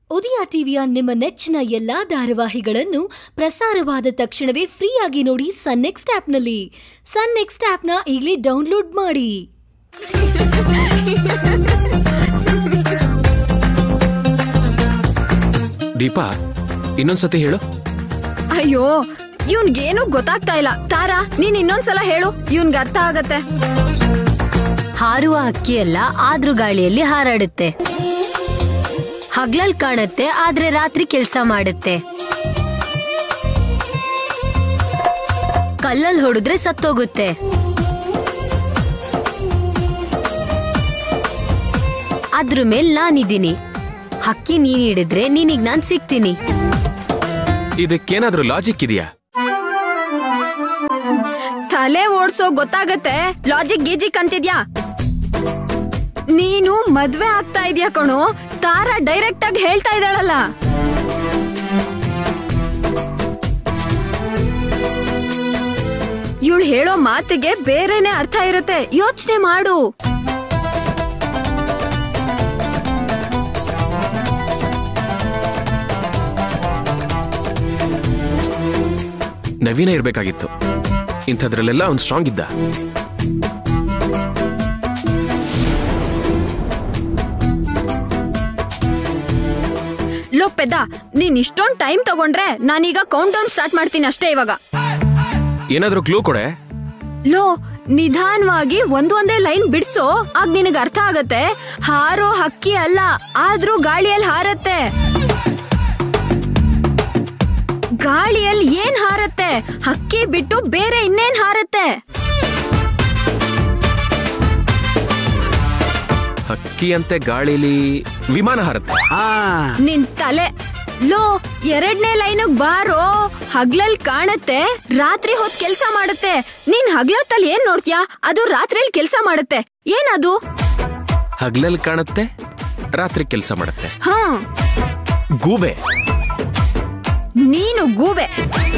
ಉದಯ ಟಿವಿಯ ನಿಮ್ಮ ನೆಚ್ಚಿನ ಎಲ್ಲಾ ಧಾರಾವಾಹಿಗಳನ್ನು ಪ್ರಸಾರವಾದ ತಕ್ಷಣವೇ ಫ್ರೀಯಾಗಿ ನೋಡಿ ಸನ್ ನೆಕ್ಸ್ಟ್ ಆಪ್ನಲ್ಲಿ ಸನ್ ನೆಕ್ಸ್ಟ್ ಆಪ್ನ ಈಗಲೇ ಡೌನ್ಲೋಡ್ ಮಾಡಿ ದೀಪಾ ಇನ್ನೊಂದ್ಸತಿ ಹೇಳು ಅಯ್ಯೋ ಇವ್ನ್ಗೇನು ಗೊತ್ತಾಗ್ತಾ ಇಲ್ಲ ತಾರಾ ನೀನ್ ಇನ್ನೊಂದ್ಸಲ ಹೇಳು ಇವ್ನ್ಗೆ ಅರ್ಥ ಆಗತ್ತೆ ಹಾರುವ ಅಕ್ಕಿಯೆಲ್ಲ ಆದ್ರೂ ಗಾಳಿಯಲ್ಲಿ ಹಾರಾಡುತ್ತೆ ಹಗ್ಲಲ್ ಕಾಣುತ್ತೆ ಆದ್ರೆ ರಾತ್ರಿ ಕೆಲ್ಸ ಮಾಡುತ್ತೆ ಕಲ್ಲಲ್ಲಿ ಹೊಡೆದ್ರೆ ಸತ್ತೋಗುತ್ತೆ ಅದ್ರ ಮೇಲ್ ನಾನಿದ್ದೀನಿ ಹಕ್ಕಿ ನೀನ್ ಹಿಡಿದ್ರೆ ನೀನೀಗ್ ನಾನ್ ಸಿಗ್ತೀನಿ ಇದಕ್ಕೇನಾದ್ರೂ ಲಾಜಿಕ್ ಇದೆಯಾ ತಲೆ ಓಡ್ಸೋ ಗೊತ್ತಾಗತ್ತೆ ಲಾಜಿಕ್ ಗೀಜಿಕ್ ಅಂತಿದ್ಯಾ ನೀನು ಮದ್ವೆ ಆಗ್ತಾ ಇದ್ಯಾ ಕಣೋ ತಾರಾ ಡೈರೆಕ್ಟ್ ಆಗಿ ಹೇಳ್ತಾ ಇದ್ದಾಳಲ್ಲ ಇವಳು ಹೇಳೋ ಮಾತಿಗೆ ಬೇರೆನೆ ಅರ್ಥ ಇರುತ್ತೆ ಯೋಚನೆ ಮಾಡು ನವೀನ ಇರ್ಬೇಕಾಗಿತ್ತು ಇಂಥದ್ರಲ್ಲೆಲ್ಲ ಅವ್ನು ಸ್ಟ್ರಾಂಗ್ ಇದ್ದ ಲೋ ಪೆದ್ದ ನೀನ್ ಇಷ್ಟೊಂದ್ ಟೈಮ್ ತಗೊಂಡ್ರೆ ನಾನೀಗ ಕೌಂಟ್ ಡೌನ್ ಸ್ಟಾರ್ಟ್ ಮಾಡ್ತೀನಿ ಅಷ್ಟೇ ಇವಾಗ ಏನಾದ್ರೂ ಕ್ಲೂ ಕೊಡೆ ಲೋ ನಿಧಾನವಾಗಿ ಒಂದೊಂದೇ ಲೈನ್ ಬಿಡ್ಸೋ ಆಗ ನಿನಗೆ ಅರ್ಥ ಆಗತ್ತೆ ಹಾರೋ ಹಕ್ಕಿ ಅಲ್ಲ ಆದ್ರೂ ಗಾಳಿಯಲ್ಲಿ ಹಾರತ್ತೆ ಗಾಳಿಯಲ್ಲಿ ಏನ್ ಹಾರತ್ತೆ ಹಕ್ಕಿ ಬಿಟ್ಟು ಬೇರೆ ಇನ್ನೇನ್ ಹಾರತ್ತೆ ಹಕ್ಕಿ ಅಂತೆ ಗಾಳಿಲಿ ವಿಮಾನ ಹಾರತ್ತೆ ನಿನ್ ತಲೆ ಲೋ ಎರಡನೇ ಲೈನ್ ಬಾರೋ ಹಗ್ಲಲ್ ಕಾಣತ್ತೆ ರಾತ್ರಿ ಹೊತ್ ಕೆಲ್ಸ ಮಾಡುತ್ತೆ ನೀನ್ ಹಗ್ಲೊತ್ತಲ್ಲಿ ಏನ್ ನೋಡ್ತ್ಯಾ ಅದು ರಾತ್ರಿಯಲ್ಲಿ ಕೆಲ್ಸ ಮಾಡುತ್ತೆ ಏನದು ಹಗ್ಲಲ್ಲಿ ಕಾಣುತ್ತೆ ರಾತ್ರಿ ಕೆಲಸ ಮಾಡುತ್ತೆ ಹಾ ಗೂಬೆ ನೀನು ಗೂಬೆ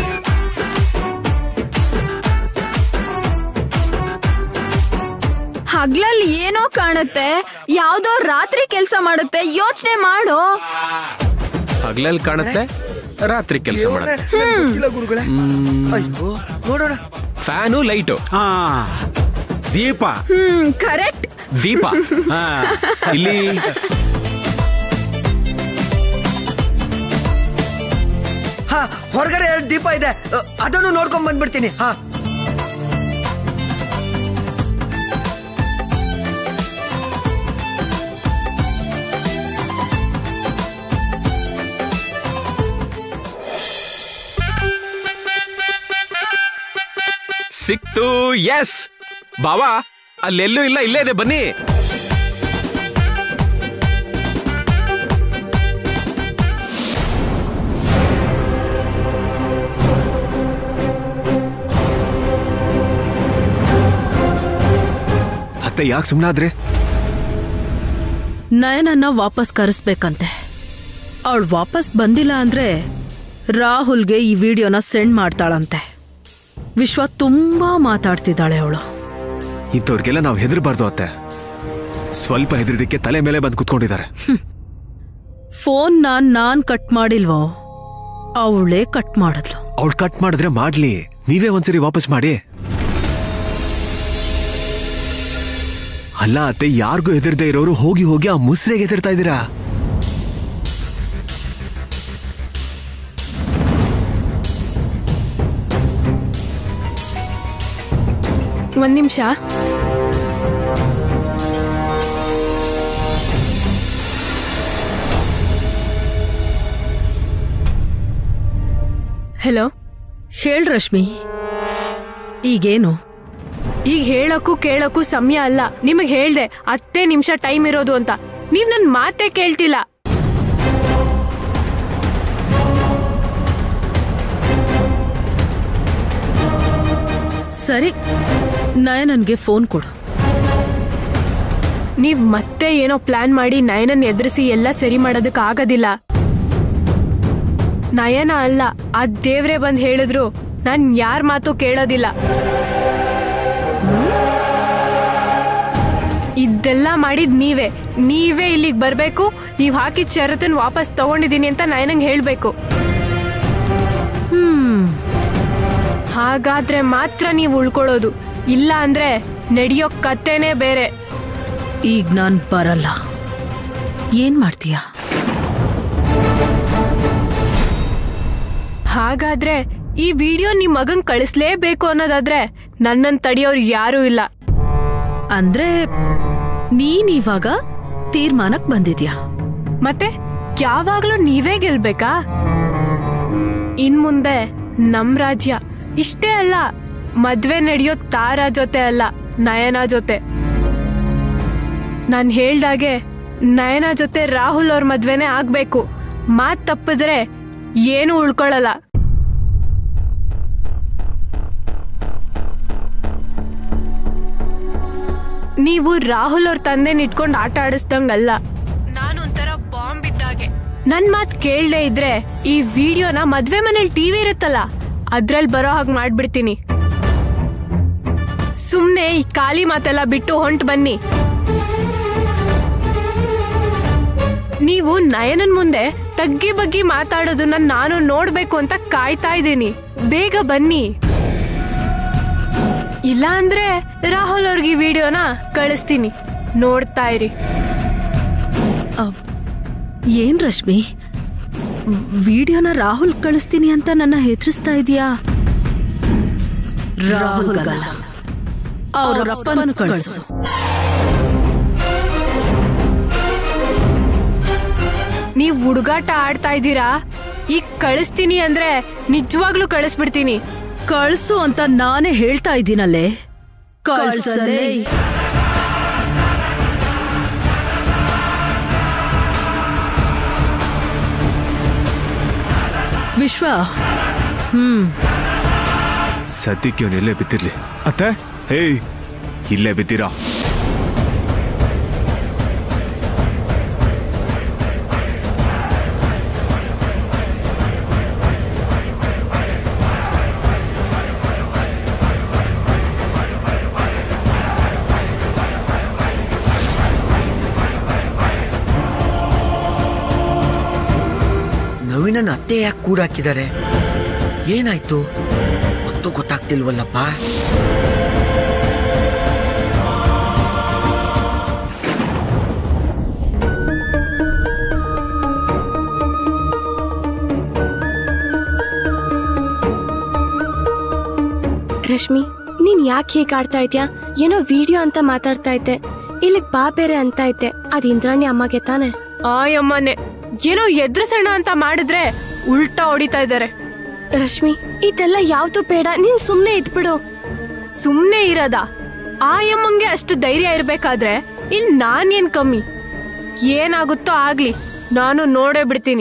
ಹಗ್ಲಲ್ಲಿ ಏನೋ ಕಾಣುತ್ತೆ ಯಾವ್ದೋ ರಾತ್ರಿ ಕೆಲ್ಸ ಮಾಡುತ್ತೆ ಯೋಚನೆ ಮಾಡೋ ಹಗ್ಲಲ್ಲಿ ಕಾಣುತ್ತೆ ರಾತ್ರಿ ಕೆಲಸ ಮಾಡುತ್ತೆ ಗೊತ್ತಿಲ್ಲ ಗುರುಗಳೇ ಅಯ್ಯೋ ನೋಡೋಣ ಫ್ಯಾನು ಲೈಟು ಹಾ ದೀಪ ಹ್ಮ್ ಕರೆಕ್ಟ್ ದೀಪ ಹಾ ಇಲ್ಲಿ ಹಾ ಹೊರಗಡೆ ಎರಡು ದೀಪ ಇದೆ ಅ, ಅದನ್ನು ನೋಡ್ಕೊಂಡ್ ಬಂದ್ಬಿಡ್ತೀನಿ ಹಾ ಸಿಕ್ತು ಎಸ್ ಬಾವಾ ಅಲ್ಲೆಲ್ಲೂ ಇಲ್ಲ ಇಲ್ಲೇ ಇದೆ ಬನ್ನಿ ಅತ್ತೆ ಯಾಕೆ ಸುಮ್ಮನಾದ್ರೆ ನಯನನ್ನ ವಾಪಸ್ ಕರೆಸ್ಬೇಕಂತೆ ಅವಳು ವಾಪಸ್ ಬಂದಿಲ್ಲ ಅಂದ್ರೆ ರಾಹುಲ್ಗೆ ಈ ವಿಡಿಯೋನ ಸೆಂಡ್ ಮಾಡ್ತಾಳಂತೆ ವಿಶ್ವ ತುಂಬಾ ಮಾತಾಡ್ತಿದ್ದಾಳೆ ಅವಳು ಇಂಥವ್ರಿಗೆಲ್ಲ ನಾವು ಹೆದರ್ಬಾರ್ದು ಅತ್ತೆ ಸ್ವಲ್ಪ ಹೆದರಿದಕ್ಕೆ ತಲೆ ಮೇಲೆ ಬಂದು ಕುತ್ಕೊಂಡಿದ್ದಾರೆ ಫೋನ್ನ ನಾನ್ ಕಟ್ ಮಾಡಿಲ್ವೋ ಅವಳೇ ಕಟ್ ಮಾಡಿದ್ಲು ಅವಳು ಕಟ್ ಮಾಡಿದ್ರೆ ಮಾಡ್ಲಿ ನೀವೇ ಒಂದ್ಸರಿ ವಾಪಸ್ ಮಾಡಿ ಅಲ್ಲ ಅತ್ತೆ ಯಾರಿಗೂ ಹೆದರ್ದೇ ಇರೋರು ಹೋಗಿ ಹೋಗಿ ಆ ಮುಸ್ರೆಗೆ ಹೆದರ್ತಾ ಇದ್ದೀರಾ ಒಂದ್ ನಿಮಿಷ ಹಲೋ ಹೇಳ್ ರಶ್ಮಿ ಈಗೇನು ಈಗ ಹೇಳಕ್ಕೂ ಕೇಳಕ್ಕೂ ಸಮಯ ಅಲ್ಲ ನಿಮಗ್ ಹೇಳ್ದೆ ಹತ್ತೇ ನಿಮಿಷ ಟೈಮ್ ಇರೋದು ಅಂತ ನೀವ್ ನನ್ ಮಾತೇ ಕೇಳ್ತಿಲ್ಲ ಸರಿ ನಯನನ್ಗೆ ಫೋನ್ ಕೊಡು ನೀವ್ ಮತ್ತೆ ಏನೋ ಪ್ಲಾನ್ ಮಾಡಿ ನಯನನ್ ಎದುರಿಸಿ ಎಲ್ಲ ಸರಿ ಮಾಡೋದಕ್ ಆಗೋದಿಲ್ಲ ನಯನ ಅಲ್ಲ ಆ ದೇವ್ರೆ ಬಂದ್ ಹೇಳಿದ್ರು ನಾನ್ ಯಾರ್ ಮಾತು ಕೇಳೋದಿಲ್ಲ ಇದ್ದ ಇದೆಲ್ಲ ಮಾಡಿದ್ ನೀವೇ ನೀವೇ ಇಲ್ಲಿಗೆ ಬರ್ಬೇಕು ನೀವ್ ಹಾಕಿದ ಷರತ್ತನ್ ವಾಪಸ್ ತಗೊಂಡಿದೀನಿ ಅಂತ ನಯನಂಗ್ ಹೇಳ್ಬೇಕು ಹ್ಮ್ ಹಾಗಾದ್ರೆ ಮಾತ್ರ ನೀವು ಉಳ್ಕೊಳ್ಳೋದು ಇಲ್ಲ ಅಂದ್ರೆ ನಡೆಯೋ ಕತೆನೇ ಬೇರೆ ಈಗ ನಾನ್ ಬರಲ್ಲ ಏನ್ ಮಾಡ್ತೀಯಾ ಹಾಗಾದ್ರೆ ಈ ವಿಡಿಯೋ ನಿಮ್ ಮಗನ್ ಕಳಿಸ್ಲೇಬೇಕು ಅನ್ನೋದಾದ್ರೆ ನನ್ನನ್ ತಡಿಯೋರು ಯಾರೂ ಇಲ್ಲ ಅಂದ್ರೆ ನೀನ್ ಇವಾಗ ತೀರ್ಮಾನಕ್ ಬಂದಿದ್ಯಾ ಮತ್ತೆ ಯಾವಾಗ್ಲೂ ನೀವೇ ಗೆಲ್ಬೇಕಾ ಇನ್ ಮುಂದೆ ನಮ್ ರಾಜ್ಯ ಇಷ್ಟೇ ಅಲ್ಲ ಮದ್ವೆ ನಡೆಯೋ ತಾರ ಜೊತೆ ಅಲ್ಲ ನಯನ ಜೊತೆ ನಾನ್ ಹೇಳ್ದಾಗೆ ನಯನ ಜೊತೆ ರಾಹುಲ್ ಅವ್ರ ಮದ್ವೆನೇ ಆಗ್ಬೇಕು ಮಾತ್ ತಪ್ಪಿದ್ರೆ ಏನು ಉಳ್ಕೊಳಲ್ಲ ನೀವು ರಾಹುಲ್ ಅವ್ರ ತಂದೆನ ಇಟ್ಕೊಂಡು ಆಟ ಆಡಿಸ್ದಂಗಲ್ಲ ನಾನು ಒಂಥರ ಬಾಂಬ್ ಇದ್ದಾಗೆ ನನ್ ಮಾತ್ ಕೇಳ್ದೆ ಇದ್ರೆ ಈ ವಿಡಿಯೋನ ಮದ್ವೆ ಮನೇಲಿ ಟಿವಿ ಇರುತ್ತಲ್ಲ ಅದ್ರಲ್ಲಿ ಬರೋ ಹಾಗೆ ಮಾಡ್ಬಿಡ್ತೀನಿ ಸುಮ್ನೆ ಈ ಖಾಲಿ ಮಾತೆಲ್ಲ ಬಿಟ್ಟು ಹೊಂಟ್ ಬನ್ನಿ ನೀವು ನಯನನ್ ಮುಂದೆ ತಗ್ಗಿ ಬಗ್ಗಿ ಮಾತಾಡೋದನ್ನ ನಾನು ನೋಡ್ಬೇಕು ಅಂತ ಕಾಯ್ತಾ ಇದ್ದೀನಿ ಬೇಗ ಬನ್ನಿ ಇಲ್ಲ ಅಂದ್ರೆ ರಾಹುಲ್ ಅವ್ರಿಗೆ ಈ ವಿಡಿಯೋನ ಕಳಿಸ್ತೀನಿ ನೋಡ್ತಾ ಇರಿ ಏನ್ ರಶ್ಮಿ ವಿಡಿಯೋನ ರಾಹುಲ್ ಕಳಿಸ್ತೀನಿ ಅಂತ ನನ್ನ ಹೆದರಿಸ್ತಾ ಇದೀಯಾ ರಾಹುಲ್ ಅವ್ರ ಅಪ್ಪನ ಕಳಿಸು ನೀವ್ ಹುಡುಗಾಟ ಆಡ್ತಾ ಇದ್ದೀರಾ ಈಗ ಕಳಿಸ್ತೀನಿ ಅಂದ್ರೆ ನಿಜವಾಗ್ಲೂ ಕಳಿಸ್ಬಿಡ್ತೀನಿ ಕಳ್ಸು ಅಂತ ನಾನೇ ಹೇಳ್ತಾ ಇದ್ದೀನಲ್ಲೇ ಕಳ್ಸಲೇ ವಿಶ್ವ ಹ್ಮ್ ಸದ್ಯಕ್ಕೆ ಅವನು ಎಲ್ಲೇ ಬಿದ್ದಿರ್ಲಿ ಅತ್ತೆ ಹೇಯ್ ಇಲ್ಲೇ ಬಿದ್ದೀರಾ ನವೀನನ ಅತ್ತೆ ಯಾಕೆ ಕೂಡ ಹಾಕಿದ್ದಾರೆ ಏನಾಯ್ತು ಒತ್ತು ಗೊತ್ತಾಗ್ತಿಲ್ವಲ್ಲಪ್ಪ ರಶ್ಮಿ ನೀನ್ ಯಾಕೆ ಹೀಗೆ ಆಡ್ತಾ ಇದ್ಯಾ ಏನೋ ವಿಡಿಯೋ ಅಂತ ಮಾತಾಡ್ತಾ ಇದ್ದೆ ಇಲ್ಲಿಗ್ ಬಾ ಬೇರೆ ಅಂತ ಇದ್ದೆ ಅದ್ ಇಂದ್ರಾಣಿ ಅಮ್ಮಗೆ ತಾನೆ ಆಯಮ್ಮನೆ ಏನೋ ಎದ್ರಸಣ ಅಂತ ಮಾಡಿದ್ರೆ ಉಲ್ಟಾ ಹೊಡಿತಾ ಇದ್ದಾರೆ ರಶ್ಮಿ ಇದೆಲ್ಲ ಯಾವ್ದು ಬೇಡ ನೀನ್ ಸುಮ್ನೆ ಇದ್ಬಿಡು ಸುಮ್ನೆ ಇರೋದ ಆಯಮ್ಮಂಗೆ ಅಷ್ಟು ಧೈರ್ಯ ಇರ್ಬೇಕಾದ್ರೆ ಇನ್ ನಾನೇನ್ ಕಮ್ಮಿ ಏನಾಗುತ್ತೋ ಆಗ್ಲಿ ನಾನು ನೋಡೇ ಬಿಡ್ತೀನಿ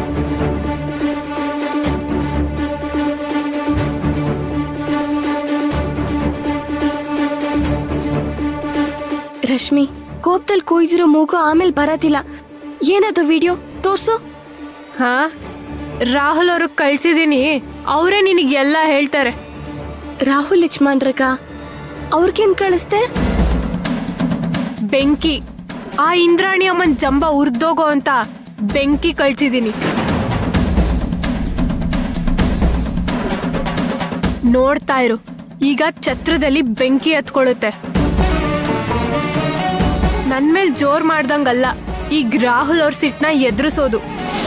ರಶ್ಮಿ ಕೋಪದಲ್ಲಿ ಕೂಯ್ದಿರೋ ಮೂಗು ಆಮೇಲೆ ಬರೋದಿಲ್ಲ ಏನದು ವಿಡಿಯೋ ತೋರ್ಸು ಹಾ ರಾಹುಲ್ ಅವ್ರಿಗೆ ಕಳ್ಸಿದೀನಿ ಅವರೇ ನಿನಗೆಲ್ಲ ಹೇಳ್ತಾರೆ ರಾಹುಲ್ ಯಜಮಾನ್ರಗ ಅವ್ರಿಗೇನ್ ಕಳಿಸ್ದೆ ಬೆಂಕಿ ಆ ಇಂದ್ರಾಣಿ ಅಮ್ಮನ್ ಜಂಬ ಉರ್ದೋಗೋ ಅಂತ ಬೆಂಕಿ ಕಳ್ಸಿದೀನಿ ನೋಡ್ತಾ ಇರು ಈಗ ಛತ್ರದಲ್ಲಿ ಬೆಂಕಿ ಹತ್ಕೊಳ್ಳುತ್ತೆ ನನ್ ಮೇಲ್ ಜೋರ್ ಮಾಡ್ದಂಗಲ್ಲ ಈಗ ರಾಹುಲ್ ಅವ್ರ ಸಿಟ್ನ ಎದುರಿಸೋದು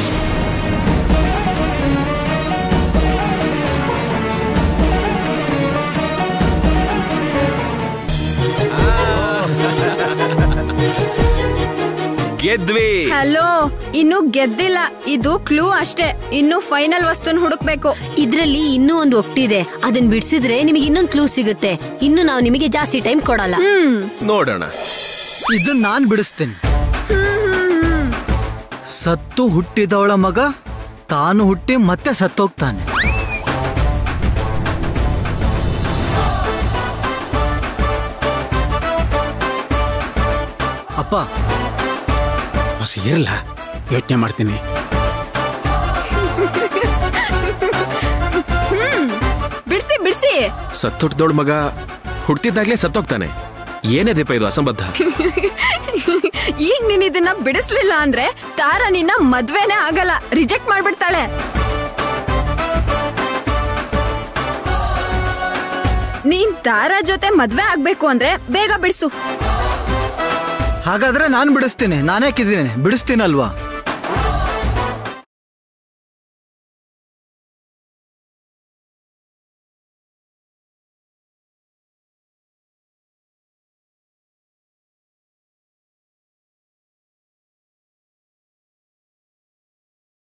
ಗೆದ್ವಿ ಹಲೋ ಇನ್ನು ಗೆದ್ದಿಲ್ಲ ಇದು ಕ್ಲೂ ಅಷ್ಟೇ ಇನ್ನು ಫೈನಲ್ ವಸ್ತುನ ಹುಡುಕ್ಬೇಕು ಇದ್ರಲ್ಲಿ ಇನ್ನೂ ಒಂದು ಒಟ್ಟಿದೆ ಅದನ್ನ ಬಿಡ್ಸಿದ್ರೆ ನಿಮಗೆ ಇನ್ನೊಂದು ಕ್ಲೂ ಸಿಗುತ್ತೆ ಇನ್ನು ನಾವು ನಿಮಗೆ ಜಾಸ್ತಿ ಟೈಮ್ ಕೊಡಲ್ಲ ನೋಡೋಣ ಇದು ನಾನ್ ಬಿಡಿಸ್ತೇನೆ ಸತ್ತು ಹುಟ್ಟಿದವಳ ಮಗ ತಾನು ಹುಟ್ಟಿ ಮತ್ತೆ ಸತ್ತೋಗ್ತಾನೆ ಅಪ್ಪ ಹೊಸ ಇರಲ್ಲ ಯೋಚನೆ ಮಾಡ್ತೀನಿ ಬಿಡ್ಸಿ ಬಿಡ್ಸಿ ಸತ್ತುಟ್ದೋಳ್ ಮಗ ಹುಡ್ತಿದ್ದಾಗ್ಲೇ ಸತ್ತೋಗ್ತಾನೆ ಏನೇ ದೀಪ ಇದು ಅಸಂಬದ್ಧ ಈಗ ನೀನ್ ಇದನ್ನ ಬಿಡಿಸ್ಲಿಲ್ಲ ಅಂದ್ರೆ ತಾರ ನಿನ್ನ ಮದ್ವೆನೇ ಆಗಲ್ಲ ರಿಜೆಕ್ಟ್ ಮಾಡ್ಬಿಡ್ತಾಳೆ ನೀನ್ ತಾರ ಜೊತೆ ಮದ್ವೆ ಆಗ್ಬೇಕು ಅಂದ್ರೆ ಬೇಗ ಬಿಡ್ಸು ಹಾಗಾದ್ರೆ ನಾನ್ ಬಿಡಿಸ್ತೀನಿ ನಾನೇ ಕಿದ್ದೀನಿ ಬಿಡಿಸ್ತೀನಲ್ವಾ